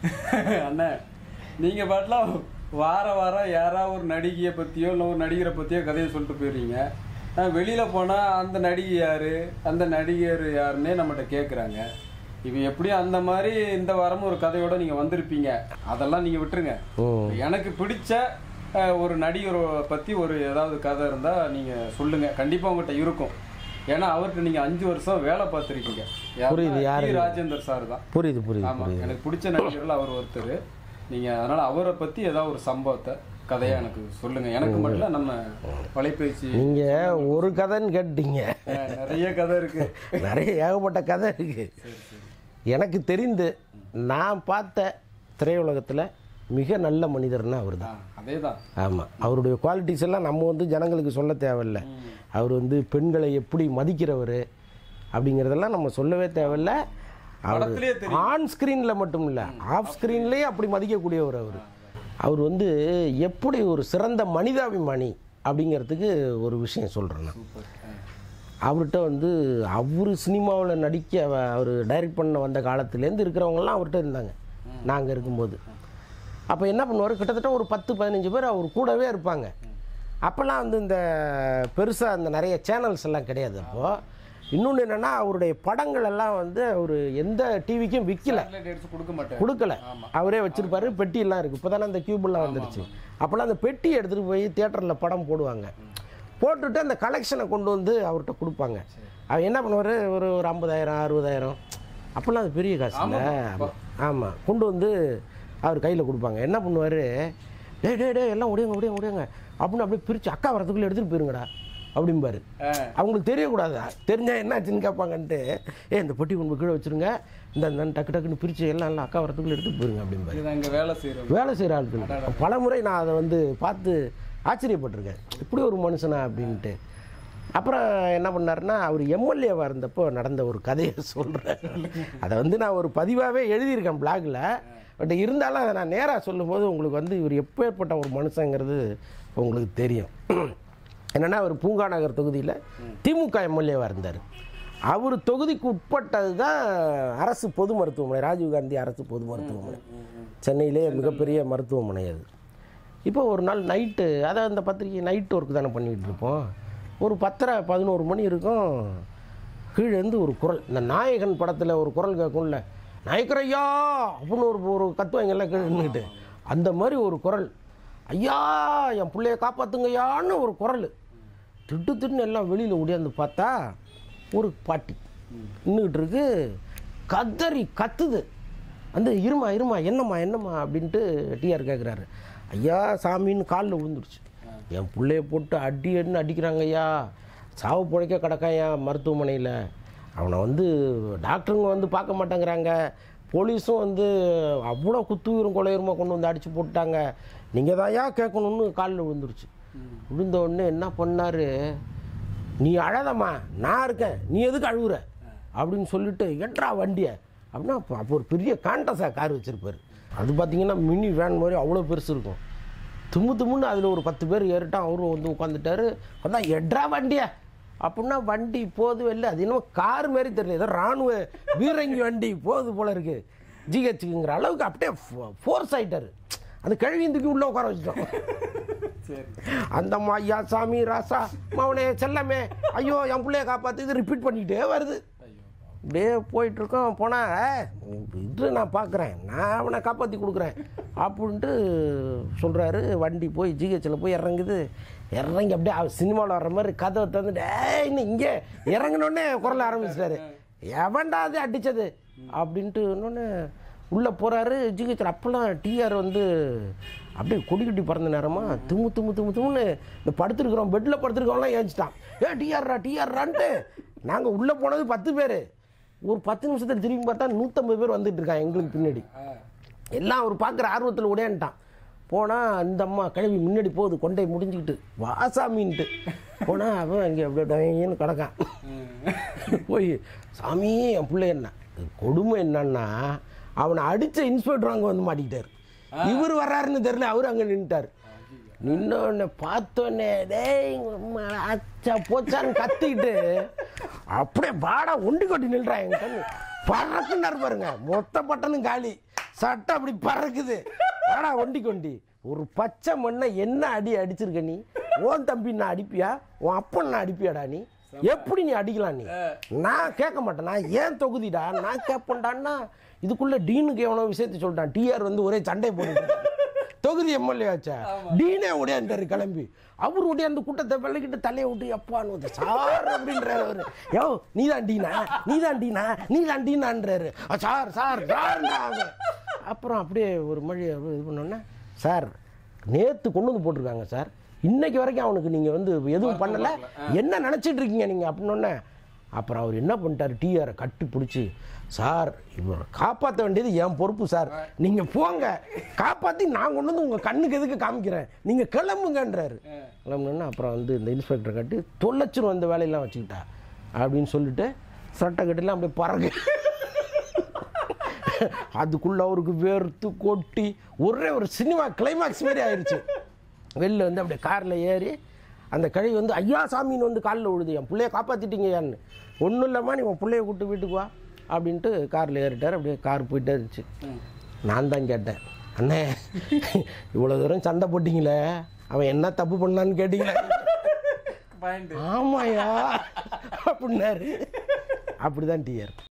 அண்ணே நீங்க பாட்டலாம் வார வாரம் யாராவது ஒரு நடிகையை பத்தியோ இல்லை ஒரு நடிகரை பத்தியோ கதையை சொல்லிட்டு போயிடுறீங்க நான் வெளியில போனா அந்த நடிகை யாரு அந்த நடிகர் யாருன்னே நம்மகிட்ட கேக்குறாங்க இப்போ எப்படியும் அந்த மாதிரி இந்த வாரமும் ஒரு கதையோட நீங்க வந்திருப்பீங்க அதெல்லாம் நீங்க விட்டுருங்க எனக்கு பிடிச்ச அஹ், ஒரு நடிகரை பத்தி ஒரு ஏதாவது கதை இருந்தா நீங்க சொல்லுங்க கண்டிப்பா உங்ககிட்ட இருக்கும் ஏன்னா அவர்கிட்ட நீங்க அஞ்சு வருஷம் வேலை பார்த்துருக்கீங்க புரியுது, யாரு? ராஜேந்தர் சார் தான் புரியுது புரியுது ஆமா புரியுது எனக்கு பிடிச்ச நடிகர்கள் அவர் ஒருத்தர் நீங்க அதனால அவரை பத்தி ஏதாவது ஒரு சம்பவத்தை கதையா எனக்கு சொல்லுங்க எனக்கு மட்டும் இல்ல நம்ம தொலைபேசி நீங்க ஒரு கதைன்னு கேட்டீங்க அஹ், நிறைய கதை இருக்கு நிறைய ஏகப்பட்ட கதை இருக்கு எனக்கு தெரிந்து நான் பார்த்த திரையுலகத்தில் மிக நல்ல மனிதர்னா அவர் தான் அதேதான் ஆமாம் அவருடைய குவாலிட்டிஸ் எல்லாம் நம்ம வந்து ஜனங்களுக்கு சொல்ல தேவையில்ல அவர் வந்து பெண்களை எப்படி மதிக்கிறவர் அப்படிங்கிறதெல்லாம் நம்ம சொல்லவே தேவையில்ல அவர் படத்திலேயே தெரியும். ஆன் ஸ்க்ரீனில் மட்டும் இல்லை ஆஃப் ஸ்க்ரீன்லேயே அப்படி மதிக்கக்கூடியவர் அவர் அவர் வந்து எப்படி ஒரு சிறந்த மனிதாபிமானி அப்படிங்கிறதுக்கு ஒரு விஷயம் சொல்கிறேன் நான் அவர்கிட்ட வந்து அவர் சினிமாவில் நடிக்க அவர் டைரக்ட் பண்ண வந்த காலத்துலேருந்து இருக்கிறவங்கலாம் அவர்கிட்ட இருந்தாங்க நாங்கள் இருக்கும்போது அப்போ என்ன பண்ணுவார் கிட்டத்தட்ட ஒரு பத்து பதினஞ்சு பேர் அவர் கூடவே இருப்பாங்க அப்போல்லாம் வந்து இந்த பெருசாக இந்த நிறைய சேனல்ஸ் எல்லாம் கிடையாது அப்போது இன்னொன்று என்னென்னா அவருடைய படங்கள் எல்லாம் வந்து அவர் எந்த டிவிக்கும் விற்கல Satellite எடுத்து கொடுக்க மாட்டேன் கொடுக்கல அவரே வச்சிருப்பாரு பெட்டி எல்லாம் இருக்கு இப்போதானே அந்த கியூபெல்லாம் வந்துருச்சு அப்போல்லாம் அந்த பெட்டி எடுத்துட்டு போய் தியேட்டரில் படம் போடுவாங்க போட்டுட்டு அந்த கலெக்ஷனை கொண்டு வந்து அவர்கிட்ட கொடுப்பாங்க அவர் என்ன பண்ணுவார் ஒரு ஒரு ஐம்பதாயிரம் அறுபதாயிரம் அப்போல்லாம் அது பெரிய காசு இல்லை ஆமாம் கொண்டு வந்து அவர் கையில் கொடுப்பாங்க என்ன பண்ணுவார் டேய் டேய் டேய் எல்லாம் ஒடியாங்க ஒடியாங்க ஒடியாங்க அப்படின்னு அப்படியே பிரித்து அக்கா வரதுக்குள்ளே எடுத்துகிட்டு போயிருங்கடா அப்படிம்பாரு அஹ், அவங்களுக்கு தெரியக்கூடாது தெரிஞ்சா என்னாச்சுன்னு கேட்பாங்கன்ட்டு ஏ இந்த பொட்டி கொண்டு போய் கீழே வச்சிருங்க இந்த இந்த டக்கு டக்குன்னு பிரித்து எல்லாம் எல்லாம் அக்கா வரத்துக்குள்ள எடுத்து போயிருங்க அப்படிம்பாரு இதுதான் இங்க வேலை செய்யறோம் வேலை செய்கிற ஆட்கள் பல முறை நான் அதை வந்து பார்த்து ஆச்சரியப்பட்டிருக்கேன் இப்படி ஒரு மனுஷனா அப்படின்ட்டு அப்புறம் என்ன பண்ணாருன்னா அவர் எம்எல்ஏவாக இருந்தப்போ நடந்த ஒரு கதையை சொல்கிறேன் அதை வந்து நான் ஒரு பதிவாகவே எழுதியிருக்கேன் பிளாகில் பட் இருந்தாலும் அதை நான் நேராக சொல்லும்போது உங்களுக்கு வந்து இவர் எப்பேற்பட்ட ஒரு மனுஷங்கிறது உங்களுக்கு தெரியும் என்னென்னா அவர் பூங்கா நகர் தொகுதியில் திமுக எம்எல்ஏவாக இருந்தார் அவர் தொகுதிக்கு உட்பட்டது தான் அரசு பொது மருத்துவமனை ராஜீவ்காந்தி அரசு பொது மருத்துவமனை சென்னையிலே மிகப்பெரிய மருத்துவமனை அது இப்போ ஒரு நாள் நைட்டு அதை அந்த பத்திரிக்கை நைட் ஒர்க் தானே பண்ணிகிட்டு இருப்போம் ஒரு பத்தரை பதினோரு மணி இருக்கும் கீழே இருந்து ஒரு குரல் இந்த நாயகன் படத்தில் ஒரு குரல் கேட்கும்ல நாயக்கரையா அப்படின்னு ஒரு ஒரு கத்துவாங்கல்ல கீழே நின்றுட்டு அந்த மாதிரி ஒரு குரல் ஐயா என் பிள்ளைய காப்பாத்துங்கய்யான்னு ஒரு குரல் திட்டு திட்டுன்னு எல்லாம் வெளியில் ஓடியாந்து பார்த்தா ஒரு பாட்டி நின்றுக்கிட்டு இருக்கு கதறி கத்துது அந்த இருமா இருமா என்னம்மா என்னம்மா அப்படின்ட்டு டிஆர் கேட்குறாரு ஐயா சாமின்னு காலில் விழுந்துருச்சு என் பிள்ளைய போட்டு அடி அடின்னு அடிக்கிறாங்க ஐயா சாவு பிழைக்க கிடக்காயா மருத்துவமனையில் அவனை வந்து டாக்டருங்க வந்து பார்க்க மாட்டேங்கிறாங்க போலீஸும் வந்து அவ்வளோ குத்துயிரும் கொலையுருமா கொண்டு வந்து அடித்து போட்டாங்க நீங்கள் தான் ஐயா கேட்கணும்னு காலில் விழுந்துருச்சு விழுந்த உடனே என்ன பண்ணாரு நீ அழாதம்மா நான் இருக்கேன் நீ எதுக்கு அழுகுற அப்படின்னு சொல்லிட்டு எட்ரா வண்டியை அப்படின்னா அப்போ அப்போ ஒரு பெரிய காண்டஸா கார் வச்சுருப்பாரு அது பார்த்தீங்கன்னா மினி வேன் மாதிரி அவ்வளோ பெருசு இருக்கும் தும்மு தும்முன்னு அதில் ஒரு பத்து பேர் ஏறிட்டா அவரும் வந்து உட்காந்துட்டாரு வந்தா எட்ரா வண்டியா அப்படின்னா வண்டி போது இல்லை அது என்னமோ கார் மாதிரி தெரியல ஏதோ ராணுவ பீரங்கி வண்டி போகுது போல இருக்கு ஜிஹெச்சுக்குங்கிற அளவுக்கு அப்படியே ஃபோர்ஸ் ஆயிட்டாரு அந்த கழுவியும் தூக்கி உள்ளே உட்கார வச்சுட்டோம் சரி அந்த ஐயா சாமி ராசா மவனே செல்லமே ஐயோ என் பிள்ளைய காப்பாத்து இது ரிப்பீட் பண்ணிக்கிட்டே வருது இப்படியே போயிட்டு இருக்கோம் போனால் இது நான் பார்க்குறேன் நான் அவனை காப்பாற்றி கொடுக்குறேன் அப்படின்ட்டு சொல்கிறாரு வண்டி போய் ஜிஹெச்சில் போய் இறங்குது இறங்கி அப்படியே சினிமாவில் வர்ற மாதிரி கதவை தந்துட்டு "ஏய், இன்னும் இங்கே இறங்கினோடனே குரல ஆரம்பிச்சிட்டாரு எவன்டா அது அடித்தது அப்படின்ட்டு இன்னொன்று உள்ளே போகிறாரு ஜிஹெச்சில் அப்போல்லாம் டிஆர் வந்து அப்படியே கொடி கட்டி பறந்த நேரமா தும்மு தும்மு தும்மு தும்முன்னு இந்த படுத்துருக்குறோம் பெட்டில் படுத்துருக்கவங்களாம் ஏஞ்சிட்டான் ஏ டிஆர்ரா டிஆர்ரான்ட்டு நாங்கள் உள்ளே போனது பத்து பேர் ஒரு பத்து நிமிஷத்தில் திரும்பி பார்த்தா நூற்றம்பது பேர் வந்துட்டு இருக்காங்க எங்களுக்கு பின்னாடி எல்லாம் அவர் பார்க்குற ஆர்வத்தில் உடையான்ட்டான் போனால் இந்த அம்மா கிளம்பி முன்னாடி போகுது கொண்டை முடிஞ்சுக்கிட்டு வாசாமின்ட்டு போனால் அவன் அங்கே அப்படியே டயன்னு கிடக்கான் போய் சாமி என் பிள்ளை என்ன கொடுமை என்னன்னா அவனை அடித்த இன்ஸ்பெக்டர் அங்கே வந்து மாட்டிக்கிட்டார் இவர் வர்றாருன்னு தெரியல அவர் அங்கே நின்றுட்டார் நின்னோடனே பார்த்தோன்னே டேய் உம்மா, அச்சா போச்சான்னு கத்திக்கிட்டு அப்படியே பாடா ஒண்டி கொட்டி நில்றா என் கண்ணு பறக்குன்னாரு பாருங்க மொத்த பட்டனும் காலி சட்டை அப்படி பறக்குது ஆனா ஒண்டி கொண்டி ஒரு பச்சை மண்ணை என்ன அடி அடிச்சிருக்க நீ ஓன் தம்பி நான் அடிப்பியா உன் அப்பன் நான் அடிப்பியாடா நீ எப்படி நீ அடிக்கலாம் நீ நான் கேட்க மாட்டேன் நான் ஏன் தொகுதிடா நான் கேட்பேன்டான்னா இதுக்குள்ள டீனுக்கு எவனோ விஷயத்தை சொல்லிட்டான் டிஆர் வந்து ஒரே சண்டை போட்டு தொகுதி எம்எல்ஏ ஆச்சா டீனே உடையாண்டாரு கிளம்பி அவர் உடைய அந்த கூட்டத்தை வெள்ளைக்கிட்டு தலையை விட்டு எப்பான்னு வந்து சார் அப்படின்றாரு அவரு யோ நீ தான் டீனா நீ தான் டீனா நீ தான் டீனான்றாரு "அ, சார் சார் சார் அப்புறம் அப்படியே ஒரு மொழி அப்படியே இது பண்ணோன்னே சார் நேத்து கொண்டு வந்து போட்டிருக்காங்க சார் இன்னைக்கு வரைக்கும் அவனுக்கு நீங்க வந்து எதுவும் பண்ணல என்ன நினைச்சிட்டு இருக்கீங்க நீங்க அப்படின்னோடனே அப்புறம் அவர் என்ன பண்ணிட்டாரு டிஆரை கட்டி பிடிச்சி சார் இவர் காப்பாற்ற வேண்டியது என் பொறுப்பு சார் நீங்கள் போங்க காப்பாற்றி நான் கொண்டு வந்து உங்கள் கண்ணுக்கு எதுக்கு காமிக்கிறேன் நீங்கள் கிளம்புங்கன்றாரு கிளம்புனா அப்புறம் வந்து இந்த இன்ஸ்பெக்டர் கட்டி தொலைச்சிரும் இந்த வேலையெல்லாம் வச்சுக்கிட்டா அப்படின்னு சொல்லிட்டு சட்டை கட்டிலாம் அப்படியே பறகு அதுக்குள்ள அவருக்கு வேர்த்து கொட்டி ஒரே ஒரு சினிமா கிளைமாக்ஸ் மாதிரி ஆயிடுச்சு வெளில வந்து அப்படியே காரில் ஏறி அந்த கழுவி வந்து ஐயா சாமின்னு வந்து காலில் விழுது என் பிள்ளைய காப்பாற்றிட்டீங்கயான்னு ஒன்றும் இல்லாமல் நீ உன் பிள்ளைய கூப்பிட்டு வீட்டுக்கு வா அப்படின்ட்டு காரில் ஏறிட்டார் அப்படியே கார் போயிட்டே இருந்துச்சு நான் தான் கேட்டேன் அண்ணே இவ்வளோ தூரம் சண்டை போட்டிங்களே அவன் என்ன தப்பு பண்ணான்னு கேட்டீங்களே பாயிண்ட் ஆமாயா அப்படின்னாரு அப்படிதான் டிஆர்